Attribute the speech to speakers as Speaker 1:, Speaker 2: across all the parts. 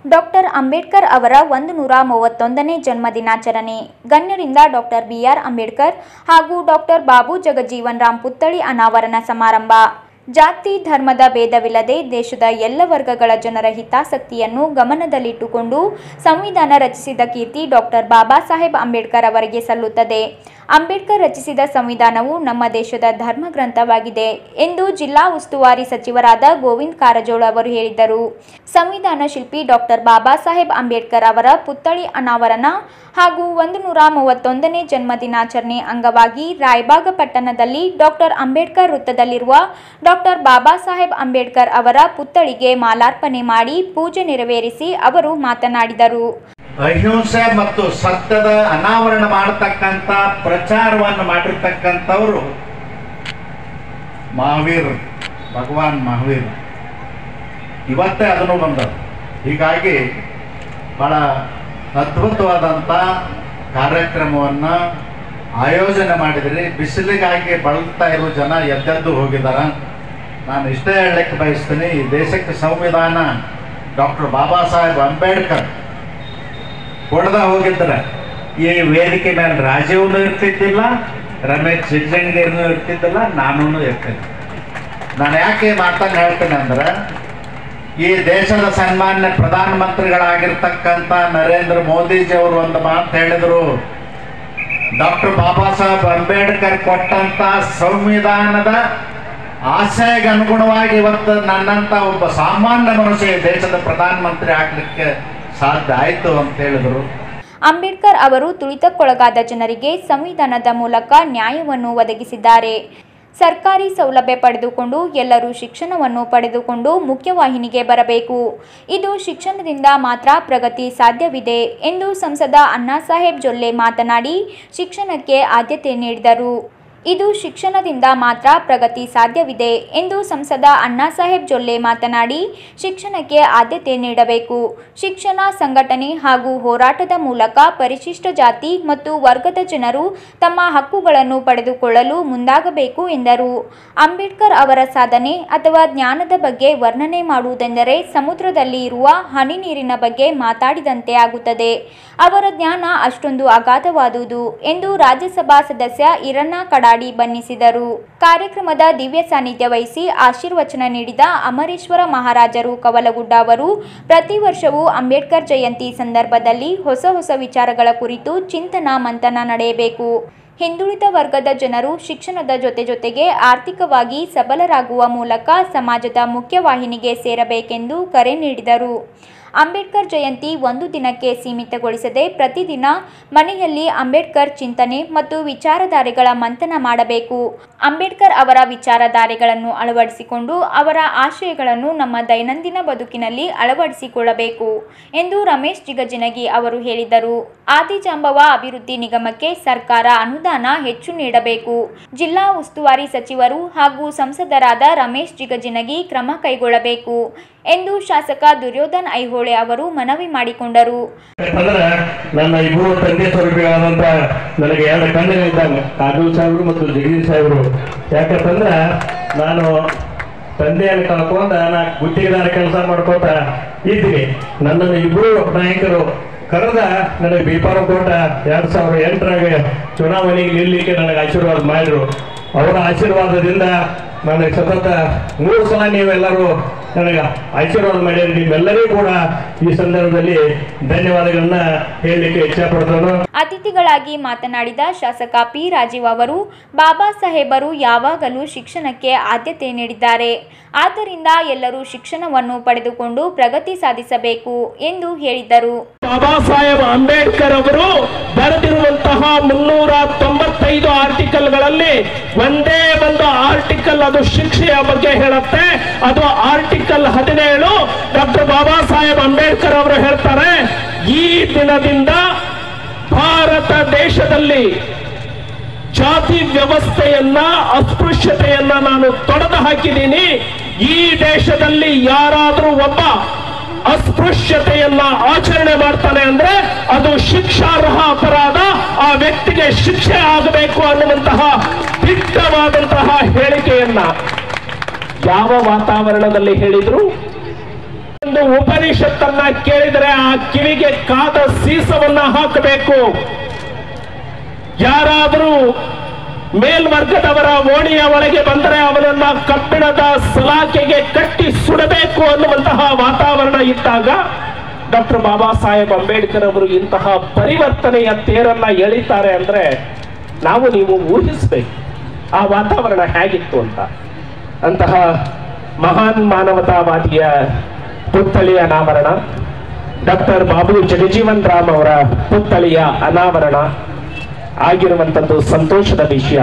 Speaker 1: doctor Ambedkar ಅವರ ಒಂದು ನೂರ ಮೂವತ್ತೊಂದನೇ ಜನ್ಮ ದಿನಾಚರಣೆ ಗಣ್ಯರಿಂದ ಡಾಕ್ಟರ್ ಬಿಆರ್ ಅಂಬೇಡ್ಕರ್ ಹಾಗೂ ಡಾಕ್ಟರ್ ಬಾಬು ಜಗಜೀವನ್ ರಾಮ್ ಪುತ್ಥಳಿ ಅನಾವರಣ ಸಮಾರಂಭ ಜಾತಿ ಧರ್ಮದ ಭೇದವಿಲ್ಲದೆ ದೇಶದ ಎಲ್ಲ ವರ್ಗಗಳ ಜನರ ಹಿತಾಸಕ್ತಿಯನ್ನು ಗಮನದಲ್ಲಿಟ್ಟುಕೊಂಡು ಸಂವಿಧಾನ ರಚಿಸಿದ ಕೀರ್ತಿ ಡಾಕ್ಟರ್ ಬಾಬಾ ಸಾಹೇಬ್ ಅಂಬೇಡ್ಕರ್ ಅವರಿಗೆ ಸಲ್ಲುತ್ತದೆ ಅಂಬೇಡ್ಕರ್ ರಚಿಸಿದ ಸಂವಿಧಾನವು ನಮ್ಮ ದೇಶದ ಧರ್ಮ ಗ್ರಂಥವಾಗಿದೆ ಎಂದು ಜಿಲ್ಲಾ ಉಸ್ತುವಾರಿ ಸಚಿವರಾದ ಗೋವಿಂದ್ ಕಾರಜೋಳ ಅವರು ಹೇಳಿದರು ಸಂವಿಧಾನ ಶಿಲ್ಪಿ ಡಾಕ್ಟರ್ ಬಾಬಾ ಸಾಹೇಬ್ ಅಂಬೇಡ್ಕರ್ ಅವರ ಪುತ್ಥಳಿ ಅನಾವರಣ ಹಾಗೂ ಒಂದು ನೂರ ಮೂವತ್ತೊಂದನೇ ಜನ್ಮ ದಿನಾಚರಣೆ ಅಂಗವಾಗಿ ರಾಯಬಾಗ ಪಟ್ಟಣದಲ್ಲಿ ಡಾಕ್ಟರ್ ಅಂಬೇಡ್ಕರ್ ವೃತ್ತದಲ್ಲಿರುವ ಡಾಕ್ಟರ್ ಬಾಬಾ ಸಾಹೇಬ್ ಅಂಬೇಡ್ಕರ್ ಅವರ ಪುತ್ಥಳಿಗೆ ಮಾಲಾರ್ಪಣೆ ಮಾಡಿ ಪೂಜೆ ನೆರವೇರಿಸಿ ಅವರು ಮಾತನಾಡಿದರು
Speaker 2: ಅಹಿಂಸೆ ಮತ್ತು ಸತ್ಯದ ಅನಾವರಣ ಮಾಡತಕ್ಕಂಥ ಪ್ರಚಾರವನ್ನು ಮಾಡಿರ್ತಕ್ಕಂಥವರು ಮಹಾವೀರ್ ಭಗವಾನ್ ಮಹಾವೀರ್ ಇವತ್ತೇ ಅದನ್ನು ಬಂದದ್ದು ಹೀಗಾಗಿ ಬಹಳ ಅದ್ಭುತವಾದಂಥ ಕಾರ್ಯಕ್ರಮವನ್ನು ಆಯೋಜನೆ ಮಾಡಿದ್ರಿ ಬಿಸಿಲಿಗಾಗಿ ಬಳಲ್ತಾ ಇರೋ ಜನ ಎದ್ದೆದ್ದು ಹೋಗಿದಾರ ನಾನು ಇಷ್ಟೇ ಹೇಳಲಿಕ್ಕೆ ಬಯಸ್ತೀನಿ ಈ ದೇಶಕ್ಕೆ ಸಂವಿಧಾನ ಡಾಕ್ಟರ್ ಬಾಬಾ ಸಾಹೇಬ್ ಅಂಬೇಡ್ಕರ್ ಹೊಡೆದ ಹೋಗಿದ್ರೆ ಈ ವೇದಿಕೆ ಮೇಲೆ ರಾಜೀವ್ನು ಇರ್ತಿದ್ದಿಲ್ಲ ರಮೇಶ್ ಜಿಗ್ಜಂಗಿರ್ನು ಇರ್ತಿದ್ದಿಲ್ಲ ನಾನೂ ಇರ್ತಿದ್ದೆ ನಾನು ಯಾಕೆ ಈ ಮಾತನ್ನು ಹೇಳ್ತೇನೆ ಅಂದ್ರೆ ಈ ದೇಶದ ಸನ್ಮಾನ್ಯ ಪ್ರಧಾನಮಂತ್ರಿಗಳಾಗಿರ್ತಕ್ಕಂಥ ನರೇಂದ್ರ ಮೋದಿಜಿ ಅವರು ಒಂದು ಮಾತು ಹೇಳಿದರು ಡಾಕ್ಟರ್ ಬಾಬಾ ಸಾಹೇಬ್ ಅಂಬೇಡ್ಕರ್ ಕೊಟ್ಟಂತ ಸಂವಿಧಾನದ ಆಶಯಕ್ಕೆ ಅನುಗುಣವಾಗಿ ಇವತ್ತು ನನ್ನಂತ ಒಬ್ಬ ಸಾಮಾನ್ಯ ಮನುಷ್ಯ ಈ ದೇಶದ ಪ್ರಧಾನಮಂತ್ರಿ ಆಗ್ಲಿಕ್ಕೆ ಸಾಧ್ಯ ಆಯ್ತು ಅಂತ ಹೇಳಿದ್ರು
Speaker 1: ಅಂಬೇಡ್ಕರ್ ಅವರು ತುಳಿತಕ್ಕೊಳಗಾದ ಜನರಿಗೆ ಸಂವಿಧಾನದ ಮೂಲಕ ನ್ಯಾಯವನ್ನು ಒದಗಿಸಿದ್ದಾರೆ ಸರ್ಕಾರಿ ಸೌಲಭ್ಯ ಪಡೆದುಕೊಂಡು ಎಲ್ಲರೂ ಶಿಕ್ಷಣವನ್ನು ಪಡೆದುಕೊಂಡು ಮುಖ್ಯವಾಹಿನಿಗೆ ಬರಬೇಕು ಇದು ಶಿಕ್ಷಣದಿಂದ ಮಾತ್ರ ಪ್ರಗತಿ ಸಾಧ್ಯವಿದೆ ಎಂದು ಸಂಸದ ಅಣ್ಣಾಸಾಹೇಬ್ ಜೊಲ್ಲೆ ಮಾತನಾಡಿ ಶಿಕ್ಷಣಕ್ಕೆ ಆದ್ಯತೆ ನೀಡಿದರು ಇದು ಶಿಕ್ಷಣದಿಂದ ಮಾತ್ರ ಪ್ರಗತಿ ಸಾಧ್ಯವಿದೆ ಎಂದು ಸಂಸದ ಅಣ್ಣಾಸಾಹೇಬ್ ಜೊಲ್ಲೆ ಮಾತನಾಡಿ ಶಿಕ್ಷಣಕ್ಕೆ ಆದ್ಯತೆ ನೀಡಬೇಕು ಶಿಕ್ಷಣ ಸಂಘಟನೆ ಹಾಗೂ ಹೋರಾಟದ ಮೂಲಕ ಪರಿಶಿಷ್ಟ ಜಾತಿ ಮತ್ತು ವರ್ಗದ ಜನರು ತಮ್ಮ ಹಕ್ಕುಗಳನ್ನು ಪಡೆದುಕೊಳ್ಳಲು ಮುಂದಾಗಬೇಕು ಎಂದರು ಅಂಬೇಡ್ಕರ್ ಅವರ ಸಾಧನೆ ಅಥವಾ ಜ್ಞಾನದ ಬಗ್ಗೆ ವರ್ಣನೆ ಮಾಡುವುದೆಂದರೆ ಸಮುದ್ರದಲ್ಲಿ ಇರುವ ಹನಿ ನೀರಿನ ಬಗ್ಗೆ ಮಾತಾಡಿದಂತೆ ಆಗುತ್ತದೆ ಅವರ ಜ್ಞಾನ ಅಷ್ಟೊಂದು ಅಗಾಧವಾದುದು ಎಂದು ರಾಜ್ಯಸಭಾ ಸದಸ್ಯ ಇರಣ್ಣ ಕಡಾಡಿ ಬಣ್ಣಿಸಿದರು ಕಾರ್ಯಕ್ರಮದ ದಿವ್ಯ ಸಾನ್ನಿಧ್ಯ ವಹಿಸಿ ಆಶೀರ್ವಚನ ನೀಡಿದ ಅಮರೇಶ್ವರ ಮಹಾರಾಜರು ಕವಲಗುಡ್ಡ ಅವರು ಪ್ರತಿ ವರ್ಷವೂ ಅಂಬೇಡ್ಕರ್ ಜಯಂತಿ ಸಂದರ್ಭದಲ್ಲಿ ಹೊಸ ಹೊಸ ವಿಚಾರಗಳ ಕುರಿತು ಚಿಂತನ ಮಂಥನ ನಡೆಯಬೇಕು ಹಿಂದುಳಿದ ವರ್ಗದ ಜನರು ಶಿಕ್ಷಣದ ಜೊತೆ ಜೊತೆಗೆ ಆರ್ಥಿಕವಾಗಿ ಸಬಲರಾಗುವ ಮೂಲಕ ಸಮಾಜದ ಮುಖ್ಯವಾಹಿನಿಗೆ ಸೇರಬೇಕೆಂದು ಕರೆ ನೀಡಿದರು ಅಂಬೇಡ್ಕರ್ ಜಯಂತಿ ಒಂದು ದಿನಕ್ಕೆ ಸೀಮಿತಗೊಳಿಸದೆ ಪ್ರತಿದಿನ ಮನೆಯಲ್ಲಿ ಅಂಬೇಡ್ಕರ್ ಚಿಂತನೆ ಮತ್ತು ವಿಚಾರಧಾರೆಗಳ ಮಂಥನ ಮಾಡಬೇಕು ಅಂಬೇಡ್ಕರ್ ಅವರ ವಿಚಾರಧಾರೆಗಳನ್ನು ಅಳವಡಿಸಿಕೊಂಡು ಅವರ ಆಶಯಗಳನ್ನು ನಮ್ಮ ದೈನಂದಿನ ಬದುಕಿನಲ್ಲಿ ಅಳವಡಿಸಿಕೊಳ್ಳಬೇಕು ಎಂದು ರಮೇಶ್ ಜಿಗಜಿನಗಿ ಅವರು ಹೇಳಿದರು ಆದಿಜಾಂಬವ ಅಭಿವೃದ್ಧಿ ನಿಗಮಕ್ಕೆ ಸರ್ಕಾರ ಅನುದಾನ ಹೆಚ್ಚು ನೀಡಬೇಕು ಜಿಲ್ಲಾ ಉಸ್ತುವಾರಿ ಸಚಿವರು ಹಾಗೂ ಸಂಸದರಾದ ರಮೇಶ್ ಜಿಗಜಿನಗಿ ಕ್ರಮ ಕೈಗೊಳ್ಳಬೇಕು ಎಂದು ಶಾಸಕ ದುರ್ಯೋಧನ್ ಐಹೊಳೆ ಅವರು ಮನವಿ ಮಾಡಿಕೊಂಡರು
Speaker 3: ಯಾಕಂದ್ರೆ ನನ್ನ ಇಬ್ಬರು ತಂದೆ ಸ್ವರೂಪಿಗಳಾದಂತ ನನಗೆ ಎರಡು ಕಣ್ಣುಗಳಿದ್ದಂಗೆ ಕಾಜೂಲ್ ಸಾಹೇಬರು ಮತ್ತು ಜಗದೀಶ್ ಸಾಹೇಬರು ಯಾಕಂತಂದ್ರೆ ನಾನು ತಂದೆಯನ್ನು ಕಳ್ಕೊಂಡ ನಾ ಗುತ್ತಿಗೆದಾರ ಕೆಲಸ ಮಾಡ್ಕೋತ ಇದ್ದೀನಿ ನನ್ನನ್ನು ಇಬ್ಬರು ನಾಯಕರು ಕರೆದ ನನಗೆ ಬಿಪಾರ ಕೋಟ ಎರಡ್ ಸಾವಿರದ ಎಂಟರಾಗ ಚುನಾವಣೆಗೆ ನಿಲ್ಲಲಿಕ್ಕೆ ನನಗೆ ಆಶೀರ್ವಾದ ಮಾಡಿದ್ರು ಅವರ ಆಶೀರ್ವಾದದಿಂದ ನನಗೆ ಸತತ ಮೂರು ಸಲ ನೀವೆಲ್ಲರೂ ನನಗೆ ಆಶೀರ್ವಾದ ಮಾಡಿದ್ರೆ ನಿಮ್ಮೆಲ್ಲರಿಗೂ ಕೂಡ ಈ ಸಂದರ್ಭದಲ್ಲಿ ಧನ್ಯವಾದಗಳನ್ನ ಹೇಳಲಿಕ್ಕೆ ಇಚ್ಛಪಡ್ತಾನು
Speaker 1: ಅತಿಥಿಗಳಾಗಿ ಮಾತನಾಡಿದ ಶಾಸಕ ಪಿ ರಾಜೀವ್ ಅವರು ಬಾಬಾ ಸಾಹೇಬರು ಯಾವಾಗಲೂ ಶಿಕ್ಷಣಕ್ಕೆ ಆದ್ಯತೆ ನೀಡಿದ್ದಾರೆ ಆದ್ದರಿಂದ ಎಲ್ಲರೂ ಶಿಕ್ಷಣವನ್ನು ಪಡೆದುಕೊಂಡು ಪ್ರಗತಿ ಸಾಧಿಸಬೇಕು ಎಂದು ಹೇಳಿದರು
Speaker 4: ಬಾಬಾ ಸಾಹೇಬ್ ಅಂಬೇಡ್ಕರ್ ಅವರು ಬರೆದಿರುವಂತಹ ಮುನ್ನೂರ ತೊಂಬತ್ತೈದು ಆರ್ಟಿಕಲ್ಗಳಲ್ಲಿ ಒಂದೇ ಒಂದು ಆರ್ಟಿಕಲ್ ಅದು ಶಿಕ್ಷೆಯ ಬಗ್ಗೆ ಹೇಳುತ್ತೆ ಅದು ಆರ್ಟಿಕಲ್ ಹದಿನೇಳು ಡಾಕ್ಟರ್ ಬಾಬಾ ಸಾಹೇಬ್ ಅಂಬೇಡ್ಕರ್ ಅವರು ಹೇಳ್ತಾರೆ ಈ ದಿನದಿಂದ ಭಾರತ ದೇಶದಲ್ಲಿ ಜಾತಿ ವ್ಯವಸ್ಥೆಯನ್ನ ಅಸ್ಪೃಶ್ಯತೆಯನ್ನ ನಾನು ತೊಡೆದು ಹಾಕಿದ್ದೀನಿ ಈ ದೇಶದಲ್ಲಿ ಯಾರಾದರೂ ಒಬ್ಬ ಅಸ್ಪೃಶ್ಯತೆಯನ್ನ ಆಚರಣೆ ಮಾಡ್ತಾನೆ ಅಂದ್ರೆ ಅದು ಶಿಕ್ಷಾರ್ಹ ಅಪರಾಧ ಆ ವ್ಯಕ್ತಿಗೆ ಶಿಕ್ಷೆ ಆಗಬೇಕು ಅನ್ನುವಂತಹ ದಿಟ್ಟವಾದಂತಹ ಹೇಳಿಕೆಯನ್ನ ಯಾವ ವಾತಾವರಣದಲ್ಲಿ ಹೇಳಿದ್ರು ಒಂದು ಉಪನಿಷತ್ತನ್ನ ಕೇಳಿದರೆ ಆ ಕಿವಿಗೆ ಕಾದ ಸೀಸವನ್ನ ಹಾಕಬೇಕು ಯಾರಾದರೂ ಮೇಲ್ವರ್ಗದವರ ಓಣಿಯ ಒಳಗೆ ಬಂದರೆ ಅವನನ್ನ ಕಬ್ಬಿಣದ ಸಲಾಕೆಗೆ ಕಟ್ಟಿ ಸುಡಬೇಕು ಅನ್ನುವಂತಹ ವಾತಾವರಣ ಇದ್ದಾಗ ಡಾಕ್ಟರ್ ಬಾಬಾ ಸಾಹೇಬ್ ಅಂಬೇಡ್ಕರ್ ಅವರು ಇಂತಹ ಪರಿವರ್ತನೆಯ ತೇರನ್ನ ಎಳಿತಾರೆ ಅಂದ್ರೆ ನಾವು ನೀವು ಊಹಿಸ್ಬೇಕು ಆ ವಾತಾವರಣ ಹೇಗಿತ್ತು ಅಂತ ಅಂತಹ ಮಹಾನ್ ಮಾನವತಾವಾದಿಯ ಪುತ್ಥಳಿಯ ಅನಾವರಣ ಡಾಕ್ಟರ್ ಬಾಬು ಜಗಜೀವನ್ ರಾಮ್ ಅವರ ಪುತ್ಥಳಿಯ ಅನಾವರಣ ಆಗಿರುವಂತದ್ದು ಸಂತೋಷದ ವಿಷಯ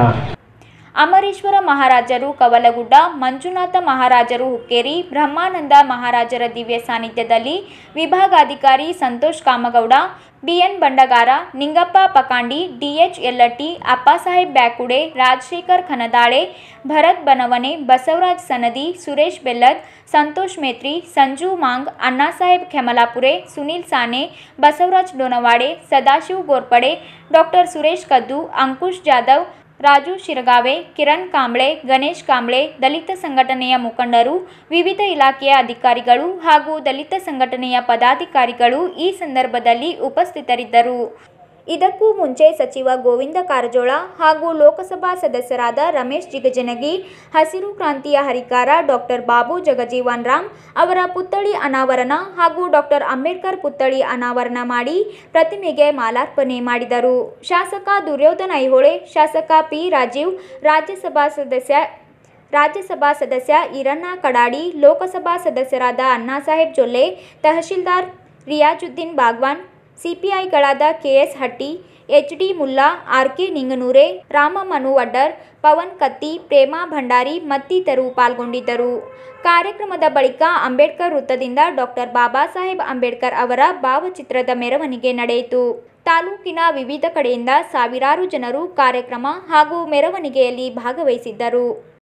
Speaker 1: ಅಮರೇಶ್ವರ ಮಹಾರಾಜರು ಕವಲಗುಡ್ಡ ಮಂಜುನಾಥ ಮಹಾರಾಜರು ಹುಕ್ಕೇರಿ ಬ್ರಹ್ಮಾನಂದ ಮಹಾರಾಜರ ದಿವ್ಯ ಸಾನ್ನಿಧ್ಯದಲ್ಲಿ ವಿಭಾಗಾಧಿಕಾರಿ Santosh Kamagouda B N Bandagar Ningappa Pakandi D H Yallatti Appasaheb Byakude Rajashekhar Khanadale Bharat Banavane Basavaraj Sanadi Suresh Bellad Santosh Metri Sanju Mang Annasaheb Khemalapure Sunil Sane Basavaraj Donawade Sadashiv Ghorpade doctor Suresh Kaddu Ankush Jadhav Raju ಶಿರಗಾವೆ Kiran Kamble Ganesh Kamble ದಲಿತ ಸಂಘಟನೆಯ ಮುಖಂಡರು ವಿವಿಧ ಇಲಾಖೆಯ ಅಧಿಕಾರಿಗಳು ಹಾಗೂ ದಲಿತ ಸಂಘಟನೆಯ ಪದಾಧಿಕಾರಿಗಳು ಈ ಸಂದರ್ಭದಲ್ಲಿ ಉಪಸ್ಥಿತರಿದ್ದರು ಇದಕ್ಕೂ ಮುಂಚೆ ಸಚಿವ ಗೋವಿಂದ ಕಾರಜೋಳ ಹಾಗೂ ಲೋಕಸಭಾ ಸದಸ್ಯರಾದ ರಮೇಶ್ ಜಿಗಜನಗಿ ಹಸಿರು ಕ್ರಾಂತಿಯ ಹರಿಕಾರ ಡಾಕ್ಟರ್ ಬಾಬು ಜಗಜೀವನ್ ರಾಮ್ ಅವರ ಪುತ್ಥಳಿ ಅನಾವರಣ ಹಾಗೂ ಡಾಕ್ಟರ್ ಅಂಬೇಡ್ಕರ್ ಪುತ್ಥಳಿ ಅನಾವರಣ ಮಾಡಿ ಪ್ರತಿಮೆಗೆ ಮಾಲಾರ್ಪಣೆ ಮಾಡಿದರು ಶಾಸಕ ದುರ್ಯೋಧನ ಐಹೊಳೆ ಶಾಸಕ ಪಿ ರಾಜೀವ್ ರಾಜ್ಯಸಭಾ ಸದಸ್ಯ ರಾಜ್ಯಸಭಾ ಸದಸ್ಯ ಈರಣ್ಣ ಕಡಾಡಿ ಲೋಕಸಭಾ ಸದಸ್ಯರಾದ ಅಣ್ಣಾಸಾಹೇಬ್ ಜೊಲ್ಲೆ ತಹಶೀಲ್ದಾರ್ ರಿಯಾಜುದ್ದೀನ್ ಬಾಗ್ವಾನ್ ಸಿಪಿಐಗಳಾದ K S Hatti H D Mulla R K Ninganure Ramamanu Vaddar Pavan Katti Prema Bhandari ಮತ್ತಿತರರು ಪಾಲ್ಗೊಂಡಿದ್ದರು ಕಾರ್ಯಕ್ರಮದ ಬಳಿಕ ಅಂಬೇಡ್ಕರ್ ವೃತ್ತದಿಂದ ಡಾಕ್ಟರ್ ಬಾಬಾ ಸಾಹೇಬ್ ಅಂಬೇಡ್ಕರ್ ಅವರ ಭಾವಚಿತ್ರದ ಮೆರವಣಿಗೆ ನಡೆಯಿತು ತಾಲೂಕಿನ ವಿವಿಧ ಕಡೆಯಿಂದ ಸಾವಿರಾರು ಜನರು ಕಾರ್ಯಕ್ರಮ ಹಾಗೂ ಮೆರವಣಿಗೆಯಲ್ಲಿ ಭಾಗವಹಿಸಿದ್ದರು